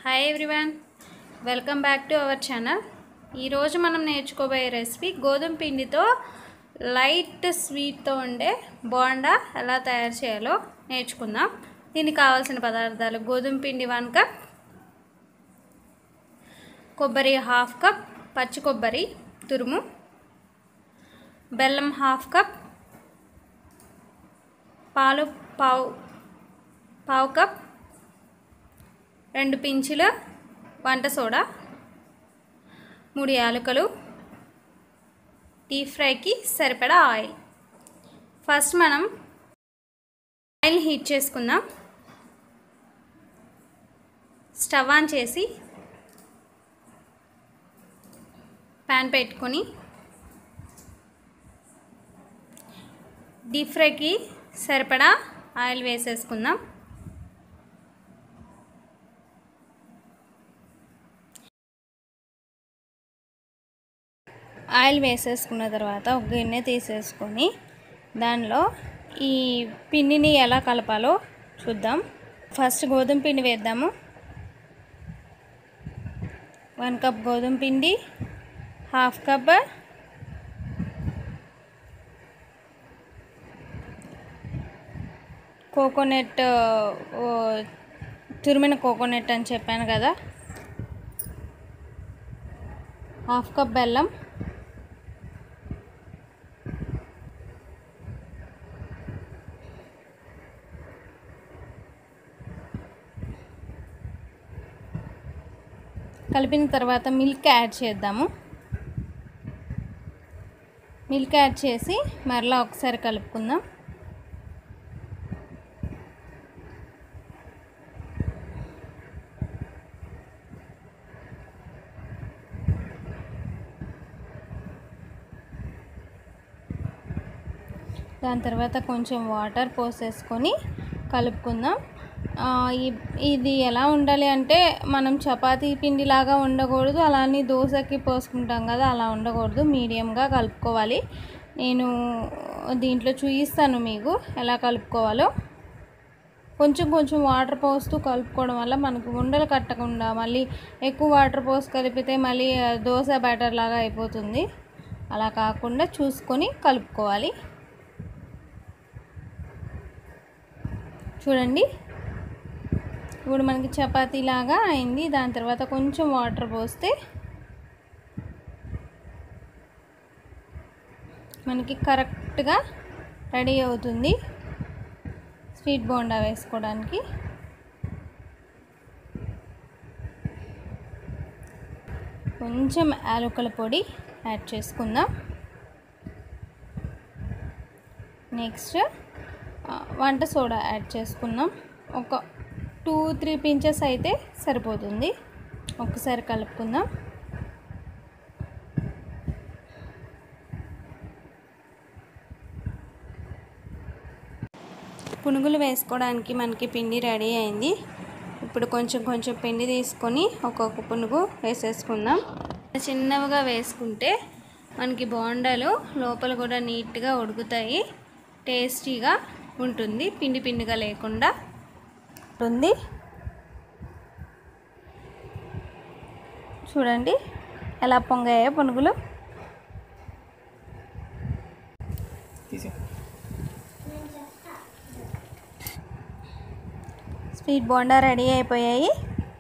hi everyone welcome back to our channel ఈరోజు మనం నేర్చుకోబోయే recipe గోధుమ పిండితో లైట్ స్వీట్తో ఉండే బోండా ఎలా తయారు చేయాలో నేర్చుకుందాం దీనికి కావాల్సిన పదార్థాలు గోధుమ పిండి వన్ కప్ కొబ్బరి హాఫ్ కప్ పచ్చి కొబ్బరి తురుము బెల్లం హాఫ్ కప్ పాలు పావు పావు కప్ రెండు పించుల వంట సోడా మూడు యాలకులు డీప్ ఫ్రైకి సరిపడా ఆయిల్ ఫస్ట్ మనం ఆయిల్ హీట్ చేసుకుందాం స్టవ్ ఆన్ చేసి ప్యాన్ పెట్టుకొని డీప్ ఫ్రైకి సరిపడా ఆయిల్ వేసేసుకుందాం ఆయిల్ వేసేసుకున్న తర్వాత ఒక గిన్నె తీసేసుకొని దానిలో ఈ పిండిని ఎలా కలపాలో చూద్దాం ఫస్ట్ గోధుమ పిండి వేద్దాము వన్ కప్ గోధుమ పిండి హాఫ్ కప్ కోకోనట్ తురిమిన కోకోనట్ అని చెప్పాను కదా హాఫ్ కప్ బెల్లం కలిపిన తర్వాత మిల్క్ యాడ్ చేద్దాము మిల్క్ యాడ్ చేసి మరలా ఒకసారి కలుపుకుందాం దాని తర్వాత కొంచెం వాటర్ పోసేసుకొని కలుపుకుందాం ఇది ఎలా ఉండాలి అంటే మనం చపాతీ పిండిలాగా ఉండకూడదు అలానే దోశకి పోసుకుంటాం కదా అలా ఉండకూడదు మీడియంగా కలుపుకోవాలి నేను దీంట్లో చూపిస్తాను మీకు ఎలా కలుపుకోవాలో కొంచెం కొంచెం వాటర్ పోస్తూ కలుపుకోవడం వల్ల మనకు ఉండలు కట్టకుండా మళ్ళీ ఎక్కువ వాటర్ పోసి కలిపితే మళ్ళీ దోశ బ్యాటర్ లాగా అయిపోతుంది అలా కాకుండా చూసుకొని కలుపుకోవాలి చూడండి ఇప్పుడు మనకి చపాతీ లాగా అయింది దాని తర్వాత కొంచెం వాటర్ పోస్తే మనకి కరెక్ట్గా రెడీ అవుతుంది స్వీట్ బోండా వేసుకోవడానికి కొంచెం యాలకుల పొడి యాడ్ చేసుకుందాం నెక్స్ట్ వంట సోడా యాడ్ చేసుకున్నాం ఒక టూ త్రీ పించెస్ అయితే సరిపోతుంది ఒకసారి కలుపుకుందాం పునుగులు వేసుకోవడానికి మనకి పిండి రెడీ అయింది ఇప్పుడు కొంచెం కొంచెం పిండి తీసుకొని ఒక్కొక్క పునుగు వేసేసుకుందాం చిన్నవిగా వేసుకుంటే మనకి బోండాలు లోపల కూడా నీట్గా ఉడుకుతాయి టేస్టీగా ఉంటుంది పిండి పిండిగా లేకుండా ఉంటుంది చూడండి ఎలా పొంగాయో పునుగులు స్వీట్ బోండా రెడీ అయిపోయాయి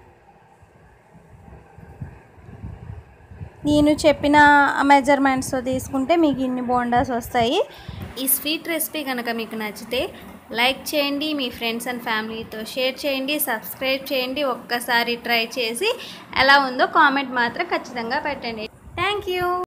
నేను చెప్పిన మెజర్మెంట్స్తో తీసుకుంటే మీకు ఇన్ని బోండాస్ వస్తాయి ఈ స్వీట్ రెసిపీ కనుక మీకు నచ్చితే లైక్ చేయండి మీ ఫ్రెండ్స్ అండ్ ఫ్యామిలీతో షేర్ చేయండి సబ్స్క్రైబ్ చేయండి ఒక్కసారి ట్రై చేసి ఎలా ఉందో కామెంట్ మాత్రం ఖచ్చితంగా పెట్టండి థ్యాంక్ యూ